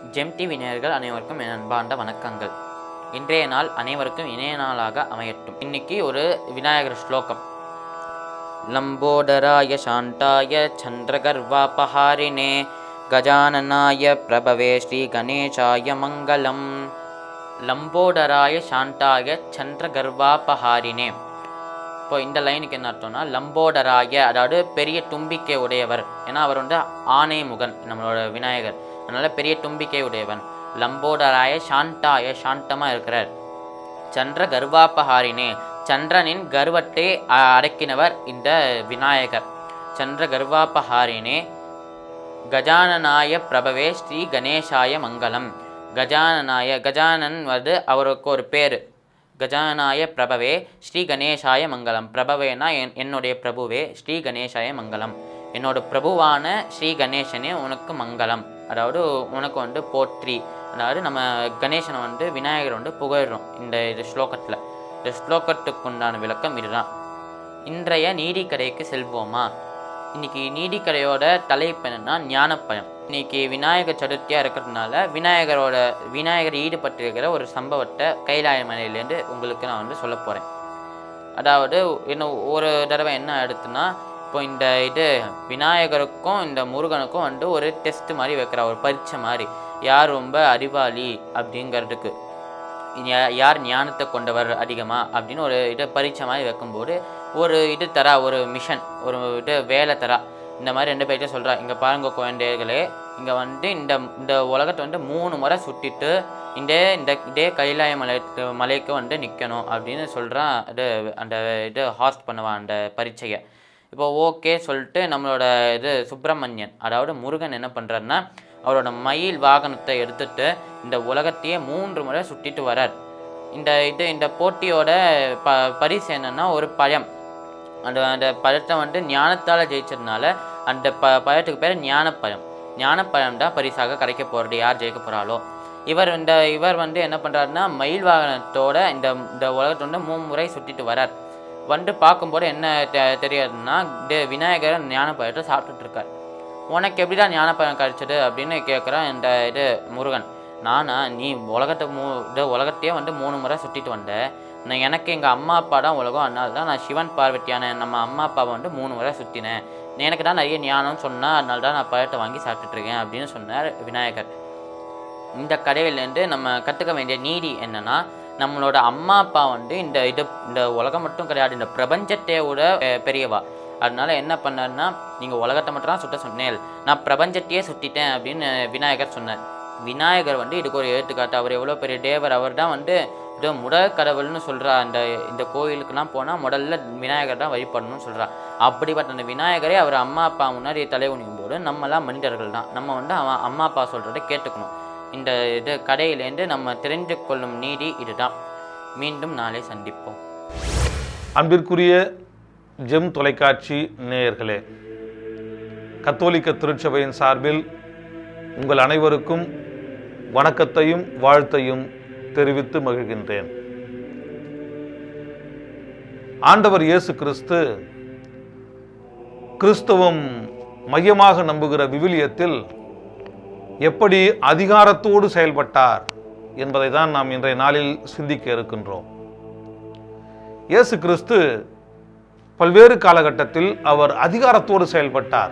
GeM TV நேயர்கள் அனைவருக்கும் என் அன்பார்ந்த வணக்கங்கள் இன்றைய நாள் அனைவருக்கும் இணைய நாளாக அமையட்டும் இன்னைக்கு ஒரு விநாயகர் ஸ்லோகம் லம்போதராய சாண்டாய சந்திரகர்வாபஹாரிணே கஜானனாய பிரபவே ஸ்ரீ கணேசாய மங்களம் லம்போதராய சாண்டாய சந்திரகர்வாபஹாரினே இப்போ இந்த லைனுக்கு என்ன அர்த்தம்னா லம்போடராய அதாவது பெரிய தும்பிக்கை உடையவர் ஏன்னா அவர் வந்து ஆனை முகன் நம்மளோட விநாயகர் அதனால பெரிய தும்பிக்கை உடையவன் லம்போடராய சாண்டாய சாந்தமாக இருக்கிறார் சந்திர கர்வாபஹாரினே சந்திரனின் கர்வத்தை அ- அடக்கினவர் இந்த விநாயகர் சந்திர கர்வாபஹாரினே கஜானனாய பிரபவே ஸ்ரீ கணேசாய மங்களம் கஜானனாய கஜானன் வந்து அவருக்கு ஒரு பேர் கஜானாய பிரபவே ஸ்ரீ கணேசாய மங்களம் பிரபவேனா என் என்னுடைய பிரபுவே ஸ்ரீ கணேசாய மங்களம் என்னோட பிரபுவான ஸ்ரீ கணேசனே உனக்கு மங்களம் அதாவது உனக்கு வந்து போற்றி அதாவது நம்ம கணேசனை வந்து விநாயகர் வந்து புகழ்றோம் இந்த இது ஸ்லோகத்தில் இந்த ஸ்லோகத்துக்கு உண்டான விளக்கம் இதுதான் இன்றைய நீதிக்கடைக்கு செல்வோமா இன்னைக்கு நீதிக்கடையோட தலைப்பு என்னன்னா ஞானப்பழம் இன்னைக்கு விநாயகர் சதுர்த்தியாக இருக்கிறதுனால விநாயகரோட விநாயகர் ஈடுபட்டிருக்கிற ஒரு சம்பவத்தை கைலாய மலையிலேருந்து உங்களுக்கு நான் வந்து சொல்ல போகிறேன் அதாவது இன்னும் ஒரு தடவை என்ன எடுத்துன்னா இப்போ இந்த இது விநாயகருக்கும் இந்த முருகனுக்கும் வந்து ஒரு டெஸ்ட் மாதிரி வைக்கிற ஒரு பரீட்சை மாதிரி யார் ரொம்ப அறிவாளி அப்படிங்கிறதுக்கு யா- யார் ஞானத்தை கொண்டவர் அதிகமாக அப்படின்னு ஒரு இது பரீட்சை மாதிரி வைக்கும்போது ஒரு இது தரா ஒரு மிஷன் ஒரு இது வேலை தரா இந்த மாதிரி ரெண்டு பேர்கிட்ட சொல்கிறா இங்கே பாருங்க குழந்தைகளே இங்கே வந்து இந்த இந்த உலகத்தை வந்து மூணு முறை சுட்டிட்டு இந்த இந்த இதே கைலாய மலை மலைக்கு வந்து நிற்கணும் அப்படின்னு சொல்கிறான் இது அந்த இது ஹாஸ்ட் பண்ணுவான் அந்த பரீட்சையை இப்போ ஓகே சொல்லிட்டு நம்மளோட இது சுப்பிரமணியன் அதாவது முருகன் என்ன பண்ணுறாருன்னா அவரோட மயில் வாகனத்தை எடுத்துட்டு இந்த உலகத்தையே மூன்று முறை சுட்டிட்டு வரார் இந்த இது இந்த போட்டியோட ப பரிசு என்னன்னா ஒரு பழம் அந்த அந்த பழத்தை வந்து ஞானத்தால் ஜெயிச்சதுனால அந்த ப பழத்துக்கு பேர் ஞானப்பழம் ஞானப்பழம் தான் பரிசாக கிடைக்க போகிறது யார் ஜெயிக்க போகிறாளோ இவர் இந்த இவர் வந்து என்ன பண்ணுறாருன்னா மயில் வாகனத்தோட இந்த இந்த உலகத்தை வந்து மூணு முறை சுட்டிட்டு வரார் வந்து பார்க்கும்போது என்ன தெ தெரியாதுன்னா இது விநாயகர் ஞானப்பழத்தை சாப்பிட்டுட்டு இருக்கார் உனக்கு எப்படிடா ஞானப்பழம் கிடைச்சது அப்படின்னு கேட்குறான் இந்த இது முருகன் நானா நீ உலகத்தை மூ இது உலகத்தையே வந்து மூணு முறை சுற்றிட்டு வந்த நான் எனக்கு எங்கள் அம்மா அப்பா தான் உலகம் அதனால தான் நான் சிவன் பார்வதியான நம்ம அம்மா அப்பாவை வந்து மூணு முறை சுற்றினேன் எனக்கு தான் நிறைய ஞானம்னு சொன்னா அதனால தான் நான் பழத்தை வாங்கி சாப்பிட்டுட்டு இருக்கேன் அப்படின்னு சொன்னார் விநாயகர் இந்த கதையிலேருந்து நம்ம கற்றுக்க வேண்டிய நீதி என்னன்னா நம்மளோட அம்மா அப்பா வந்து இந்த இது இந்த உலகம் மட்டும் கிடையாது இந்த பிரபஞ்சத்தையோட அஹ், பெரியவா அதனால என்ன பண்ணாருன்னா நீங்கள் உலகத்தை மட்டும் தான் சுட்ட சொன்னேன் நான் பிரபஞ்சத்தையே சுட்டிட்டேன் அப்படின்னு விநாயகர் சொன்னார் விநாயகர் வந்து இதுக்கு ஒரு எடுத்துக்காட்டு அவர் எவ்வளோ பெரிய தேவர் அவர் தான் வந்து இது முதல் கடவுள்னு சொல்கிறா அந்த இந்த கோயிலுக்குலாம் போனால் முதல்ல விநாயகர் தான் வழிபடணும்னு சொல்கிறா அப்படிப்பட்ட அந்த விநாயகரே அவர் அம்மா அப்பா முன்னாடி தலைவணியும் போது நம்மலாம் மனிதர்கள் தான் நம்ம வந்து அவன் அம்மா அப்பா சொல்கிறத கேட்டுக்கணும் இந்த இது கடையிலேருந்து நம்ம தெரிந்து கொள்ளும் நீதி இதுதான் மீண்டும் நாளை சந்திப்போம் அன்பிற்குரிய ஜெம் தொலைக்காட்சி நேயர்களே கத்தோலிக்க திருச்சபையின் சார்பில் உங்கள் அனைவருக்கும் வணக்கத்தையும் வாழ்த்தையும் தெரிவித்து மகிழ்கின்றேன் ஆண்டவர் இயேசு கிறிஸ்து கிறிஸ்தவம் மையமாக நம்புகிற விவிலியத்தில் எப்படி அதிகாரத்தோடு செயல்பட்டார் என்பதை தான் நாம் இன்றைய நாளில் சிந்திக்க இருக்கின்றோம் இயேசு கிறிஸ்து பல்வேறு காலகட்டத்தில் அவர் அதிகாரத்தோடு செயல்பட்டார்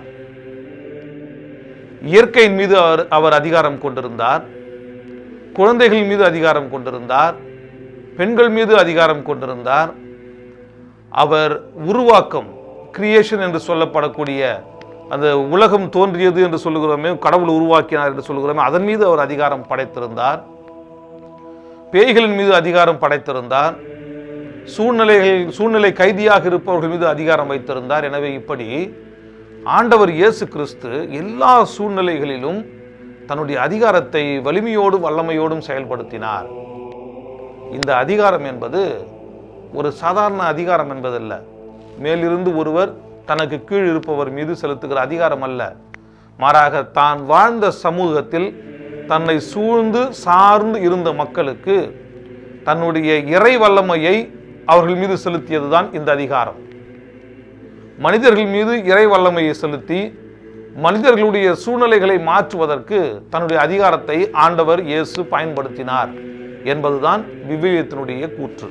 இயற்கையின் மீது அவர் அவர் அதிகாரம் கொண்டிருந்தார் குழந்தைகள் மீது அதிகாரம் கொண்டிருந்தார் பெண்கள் மீது அதிகாரம் கொண்டிருந்தார் அவர் உருவாக்கம் கிரியேஷன் என்று சொல்லப்படக்கூடிய அந்த உலகம் தோன்றியது என்று சொல்லுகிறோமே கடவுள் உருவாக்கினார் என்று சொல்லுகிறோமே அதன் மீது அவர் அதிகாரம் படைத்திருந்தார் பேய்களின் மீது அதிகாரம் படைத்திருந்தார் சூழ்நிலைகள் சூழ்நிலை கைதியாக இருப்பவர்கள் மீது அதிகாரம் வைத்திருந்தார் எனவே இப்படி ஆண்டவர் இயேசு கிறிஸ்து எல்லா சூழ்நிலைகளிலும் தன்னுடைய அதிகாரத்தை வலிமையோடும் வல்லமையோடும் செயல்படுத்தினார் இந்த அதிகாரம் என்பது ஒரு சாதாரண அதிகாரம் என்பதல்ல மேலிருந்து ஒருவர் தனக்கு கீழ் இருப்பவர் மீது செலுத்துகிற அதிகாரம் அல்ல மாறாக தான் வாழ்ந்த சமூகத்தில் தன்னை சூழ்ந்து சார்ந்து இருந்த மக்களுக்கு தன்னுடைய இறை வல்லமையை அவர்கள் மீது செலுத்தியதுதான் இந்த அதிகாரம் மனிதர்கள் மீது இறை வல்லமையை செலுத்தி மனிதர்களுடைய சூழ்நிலைகளை மாற்றுவதற்கு தன்னுடைய அதிகாரத்தை ஆண்டவர் இயேசு பயன்படுத்தினார் என்பதுதான் விவிலியத்தினுடைய கூற்று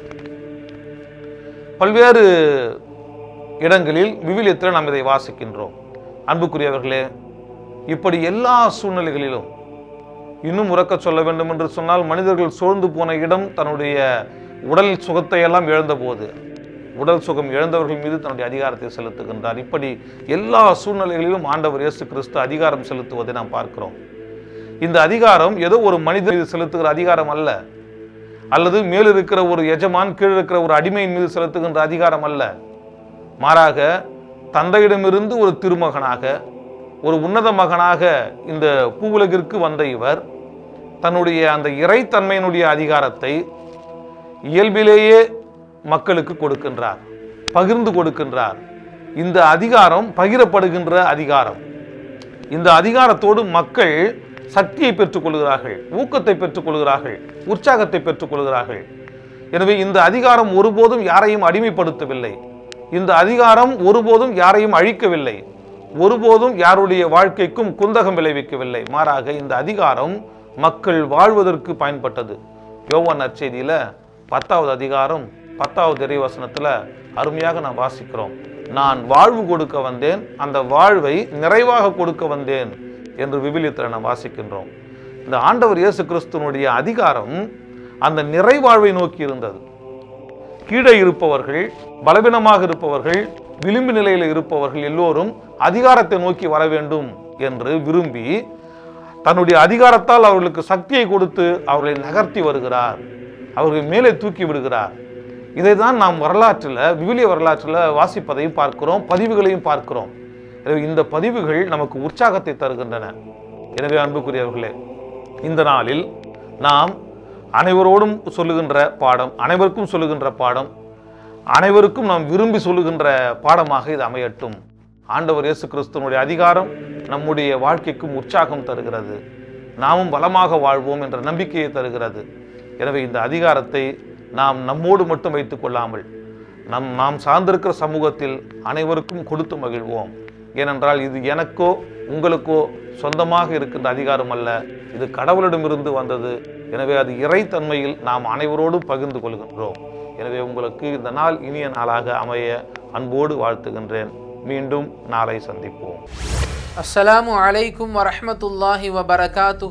பல்வேறு இடங்களில் விவிலியத்தில் நாம் இதை வாசிக்கின்றோம் அன்புக்குரியவர்களே இப்படி எல்லா சூழ்நிலைகளிலும் இன்னும் உறக்க சொல்ல வேண்டும் என்று சொன்னால் மனிதர்கள் சோர்ந்து போன இடம் தன்னுடைய உடல் சுகத்தை எல்லாம் இழந்தபோது உடல் சுகம் இழந்தவர்கள் மீது தன்னுடைய அதிகாரத்தை செலுத்துகின்றார் இப்படி எல்லா சூழ்நிலைகளிலும் ஆண்டவர் இயேசு கிறிஸ்து அதிகாரம் செலுத்துவதை நாம் பார்க்கிறோம் இந்த அதிகாரம் ஏதோ ஒரு மனிதர் மீது செலுத்துகிற அதிகாரம் அல்ல அல்லது மேல் இருக்கிற ஒரு எஜமான் கீழ் இருக்கிற ஒரு அடிமையின் மீது செலுத்துகின்ற அதிகாரம் அல்ல மாறாக தந்தையிடமிருந்து ஒரு திருமகனாக ஒரு உன்னத மகனாக இந்த பூவுலகிற்கு வந்த இவர் தன்னுடைய அந்த இறைத்தன்மையினுடைய அதிகாரத்தை இயல்பிலேயே மக்களுக்கு கொடுக்கின்றார் பகிர்ந்து கொடுக்கின்றார் இந்த அதிகாரம் பகிரப்படுகின்ற அதிகாரம் இந்த அதிகாரத்தோடு மக்கள் சக்தியை பெற்றுக்கொள்கிறார்கள் ஊக்கத்தை பெற்றுக்கொள்கிறார்கள் உற்சாகத்தை பெற்றுக்கொள்கிறார்கள் எனவே இந்த அதிகாரம் ஒருபோதும் யாரையும் அடிமைப்படுத்தவில்லை இந்த அதிகாரம் ஒருபோதும் யாரையும் அழிக்கவில்லை ஒருபோதும் யாருடைய வாழ்க்கைக்கும் குந்தகம் விளைவிக்கவில்லை மாறாக இந்த அதிகாரம் மக்கள் வாழ்வதற்கு பயன்பட்டது யோவான் நற்செய்தியில பத்தாவது அதிகாரம் பத்தாவது இறைவசனத்துல அருமையாக நாம் வாசிக்கிறோம் நான் வாழ்வு கொடுக்க வந்தேன் அந்த வாழ்வை நிறைவாக கொடுக்க வந்தேன் என்று விவிலியத்தில் நாம் வாசிக்கின்றோம் இந்த ஆண்டவர் இயேசு கிறிஸ்துவனுடைய அதிகாரம் அந்த நிறைவாழ்வை நோக்கி இருந்தது கீழே இருப்பவர்கள் பலவீனமாக இருப்பவர்கள் விளிம்பு நிலையில் இருப்பவர்கள் எல்லோரும் அதிகாரத்தை நோக்கி வர வேண்டும் என்று விரும்பி தன்னுடைய அதிகாரத்தால் அவர்களுக்கு சக்தியை கொடுத்து அவர்களை நகர்த்தி வருகிறார் அவர்களை மேலே தூக்கி விடுகிறார் இதை தான் நாம் வரலாற்றில் விவிலிய வரலாற்றில் வாசிப்பதையும் பார்க்கிறோம் பதிவுகளையும் பார்க்கிறோம் எனவே இந்த பதிவுகள் நமக்கு உற்சாகத்தை தருகின்றன எனவே அன்புக்குரியவர்களே இந்த நாளில் நாம் அனைவரோடும் சொல்லுகின்ற பாடம் அனைவருக்கும் சொல்லுகின்ற பாடம் அனைவருக்கும் நாம் விரும்பி சொல்லுகின்ற பாடமாக இது அமையட்டும் ஆண்டவர் இயேசு கிறிஸ்துவனுடைய அதிகாரம் நம்முடைய வாழ்க்கைக்கும் உற்சாகம் தருகிறது நாமும் பலமாக வாழ்வோம் என்ற நம்பிக்கையை தருகிறது எனவே இந்த அதிகாரத்தை நாம் நம்மோடு மட்டும் வைத்துக் கொள்ளாமல் நம் நாம் சார்ந்திருக்கிற சமூகத்தில் அனைவருக்கும் கொடுத்து மகிழ்வோம் ஏனென்றால் இது எனக்கோ உங்களுக்கோ சொந்தமாக இருக்கின்ற அதிகாரம் அல்ல இது கடவுளிடமிருந்து வந்தது எனவே அது இறைத்தன்மையில் நாம் அனைவரோடும் பகிர்ந்து கொள்கின்றோம் எனவே உங்களுக்கு இந்த நாள் இனிய நாளாக அமைய அன்போடு வாழ்த்துகின்றேன் மீண்டும் நாளை சந்திப்போம் السلام عليكم ورحمة الله وبركاته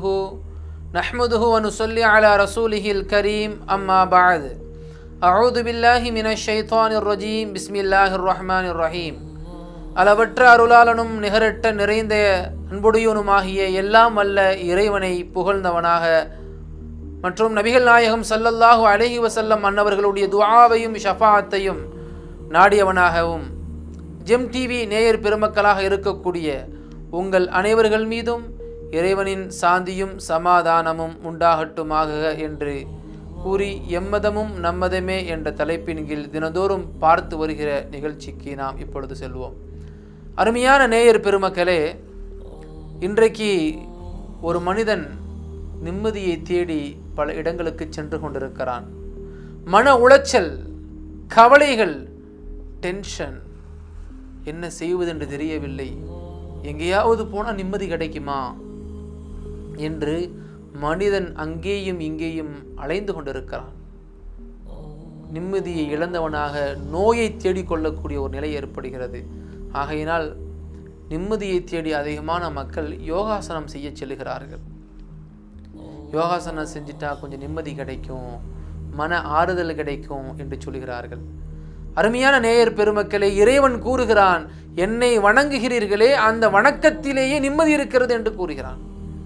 نحمده ونصلي على رسوله الكريم أما بعد أعوذ بالله من الشيطان الرجيم بسم الله الرحمن الرحيم அளவற்ற அருளாளனும் நிகரற்ற நிறைந்த அன்புடையவனுமாகிய எல்லாம் வல்ல இறைவனை புகழ்ந்தவனாக மற்றும் நபிகள் நாயகம் ஸல்லல்லாஹு அலைஹி வஸல்லம் அன்னவர்களுடைய துஆவையும் ஷஃபாஅத்தையும் நாடியவனாகவும் ஜெம் டிவி நேயர் பெருமக்களாக இருக்கக்கூடிய உங்கள் அனைவர்கள் மீதும் இறைவனின் சாந்தியும் சமாதானமும் உண்டாகட்டுமாக என்று கூறி எம்மதமும் நம்மதமே என்ற தலைப்பின் கீழ் தினந்தோறும் பார்த்து வருகிற நிகழ்ச்சிக்கு நாம் இப்பொழுது செல்வோம் அருமையான நேயர் பெருமக்களே இன்றைக்கு ஒரு மனிதன் நிம்மதியை தேடி பல இடங்களுக்கு சென்று கொண்டிருக்கிறான் மன உளைச்சல் கவலைகள் டென்ஷன் என்ன செய்வதென்று தெரியவில்லை எங்கேயாவது போனால் நிம்மதி கிடைக்குமா என்று மனிதன் அங்கேயும் இங்கேயும் அலைந்து கொண்டிருக்கிறான் நிம்மதியை இழந்தவனாக நோயை தேடிக்கொள்ளக்கூடிய ஒரு நிலை ஏற்படுகிறது ஆகையினால் நிம்மதியை தேடி அதிகமான மக்கள் யோகாசனம் செய்ய செல்கிறார்கள் யோகாசனம் செஞ்சுட்டா கொஞ்சம் நிம்மதி கிடைக்கும் மன ஆறுதல் கிடைக்கும் என்று சொல்கிறார்கள் அருமையான நேயர் பெருமக்களே இறைவன் கூறுகிறான் என்னை வணங்குகிறீர்களே அந்த வணக்கத்திலேயே நிம்மதி இருக்கிறது என்று கூறுகிறான்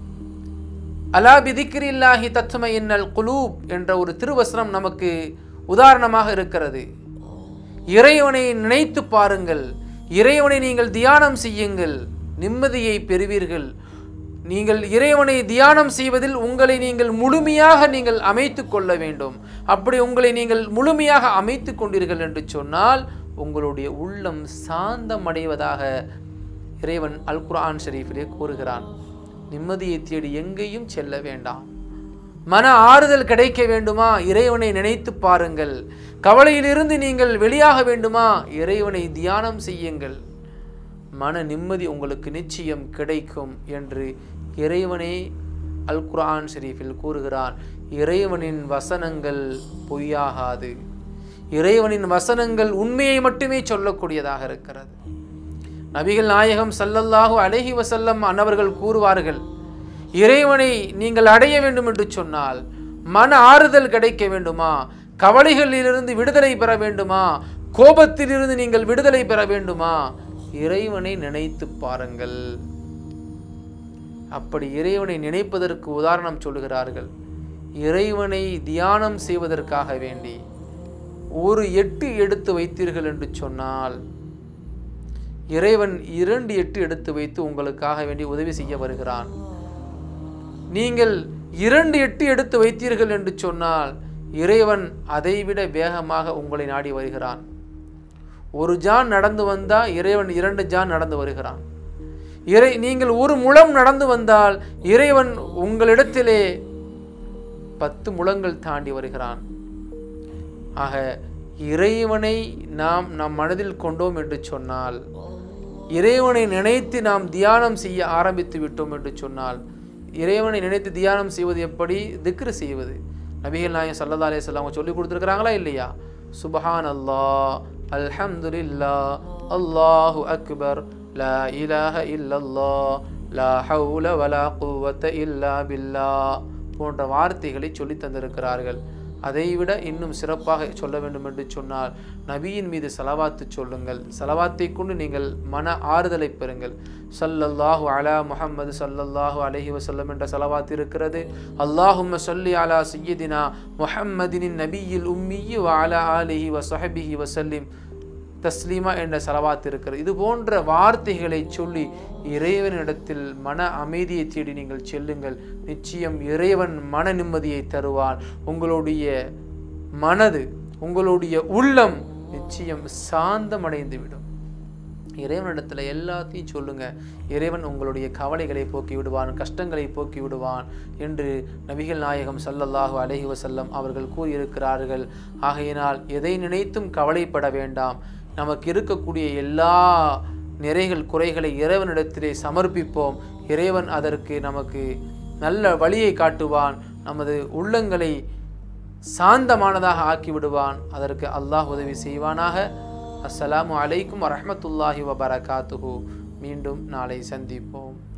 அலா பிதிக்கிரில்லாஹி தத்தும இன்னல் குலூப் என்ற ஒரு திருவசனம் நமக்கு உதாரணமாக இருக்கிறது இறைவனை நினைத்து பாருங்கள் இறைவனை நீங்கள் தியானம் செய்யுங்கள் நிம்மதியை பெறுவீர்கள் நீங்கள் இறைவனை தியானம் செய்வதில் உங்களை நீங்கள் முழுமையாக நீங்கள் அமைத்து கொள்ள வேண்டும் அப்படி உங்களை நீங்கள் முழுமையாக அமைத்து கொண்டீர்கள் என்று சொன்னால் உங்களுடைய உள்ளம் சாந்தம் அடைவதாக இறைவன் அல் குர்ஆன் ஷரீஃபிலே கூறுகிறான் நிம்மதியை தேடி எங்கேயும் செல்ல வேண்டாம் மன ஆறுதல் கிடைக்க வேண்டுமா இறைவனை நினைத்து பாருங்கள் கவலையிலிருந்து நீங்கள் வெளியாக வேண்டுமா இறைவனை தியானம் செய்யுங்கள் மன நிம்மதி உங்களுக்கு நிச்சயம் கிடைக்கும் என்று இறைவனே அல் குர்ஆன் ஷெரீஃபில் கூறுகிறான் இறைவனின் வசனங்கள் பொய்யாகாது இறைவனின் வசனங்கள் உண்மையை மட்டுமே சொல்லக்கூடியதாக இருக்கிறது நபிகள் நாயகம் ஸல்லல்லாஹு அலைஹி வஸல்லம் அன்னவர்கள் கூறுவார்கள் இறைவனை நீங்கள் அடைய வேண்டும் என்று சொன்னால் மன ஆறுதல் கிடைக்க வேண்டுமா கவலைகளிலிருந்து விடுதலை பெற வேண்டுமா கோபத்திலிருந்து நீங்கள் விடுதலை பெற வேண்டுமா இறைவனை நினைத்து பாருங்கள் அப்படி இறைவனை நினைப்பதற்கு உதாரணம் சொல்லுகிறார்கள் இறைவனை தியானம் செய்வதற்காக வேண்டி ஒரு எட்டு எடுத்து வைத்தீர்கள் என்று சொன்னால் இறைவன் இரண்டு எட்டு எடுத்து வைத்து உங்களுக்காக வேண்டி உதவி செய்ய வருகிறான் நீங்கள் இரண்டு எட்டு எடுத்து வைத்தீர்கள் என்று சொன்னால் இறைவன் அதைவிட வேகமாக உங்களை நாடி வருகிறான் ஒரு ஜான் நடந்து வந்தால் இறைவன் இரண்டு ஜான் நடந்து வருகிறான் இறை நீங்கள் ஒரு முழம் நடந்து வந்தால் இறைவன் உங்களிடத்திலே பத்து முழங்கள் தாண்டி வருகிறான் ஆக இறைவனை நாம் நம் மனதில் கொண்டோம் என்று சொன்னால் இறைவனை நினைத்து நாம் தியானம் செய்ய ஆரம்பித்து விட்டோம் என்று சொன்னால் இறைவனை நினைத்து தியானம் செய்வது எப்படி திக்ரு செய்வது நபிகள் நாயகம் சல்லா அலையம் அவங்க சொல்லி கொடுத்துருக்குறாங்களா இல்லையா சுபஹான் அல்லாஹ் அல்ஹம்துலில்லா அல்லாஹு அக்பர் லா இலாஹ இல்லல்லாஹ் லா ஹவுல வலா குவத்த இல்லா பில்லா போன்ற வார்த்தைகளை சொல்லி தந்திருக்கிறார்கள் அதைவிட இன்னும் சிறப்பாக சொல்ல வேண்டும் என்று சொன்னால் நபியின் மீது செலவாத்து சொல்லுங்கள் செலவாத்தை கொண்டு நீங்கள் மன ஆறுதலை பெறுங்கள் சல்லல்லாஹு அலா முஹம்மது சல்லல்லாஹு அலைஹி வஸல்லம் என்ற செலவாத்து இருக்கிறது அல்லாஹும்ம சொல்லி அலா சையதினா முஹம்மதினின் நபியில் உம்மியி வ அலா ஆலிஹி வ ஸஹபிஹி வசல்லிம் தஸ்லீமா என்ற செலவாத்து இருக்கிறது இது போன்ற வார்த்தைகளை சொல்லி இறைவனிடத்தில் மன அமைதியை தேடி நீங்கள் செல்லுங்கள் நிச்சயம் இறைவன் மன நிம்மதியை தருவான் உங்களுடைய மனது உங்களுடைய உள்ளம் நிச்சயம் சாந்தமடைந்து விடும் இறைவனிடத்தில் எல்லாத்தையும் சொல்லுங்க இறைவன் உங்களுடைய கவலைகளை போக்கி விடுவான் கஷ்டங்களை போக்கி விடுவான் என்று நபிகள் நாயகம் சல்லல்லாஹு அலைஹி வஸல்லம் அவர்கள் கூறியிருக்கிறார்கள் ஆகையினால் எதை நினைத்தும் கவலைப்பட வேண்டாம் நமக்கு இருக்கக்கூடிய எல்லா நிறைகள் குறைகளை இறைவனிடத்திலே சமர்ப்பிப்போம் இறைவன் அதற்கு நமக்கு நல்ல வழியை காட்டுவான் நமது உள்ளங்களை சாந்தமானதாக ஆக்கி விடுவான் அதற்கு அல்லாஹ் உதவி செய்வானாக அஸ்ஸலாமு அலைக்கும் வரஹ்மத்துல்லாஹி வபரகாத்துஹு மீண்டும் நாளை சந்திப்போம்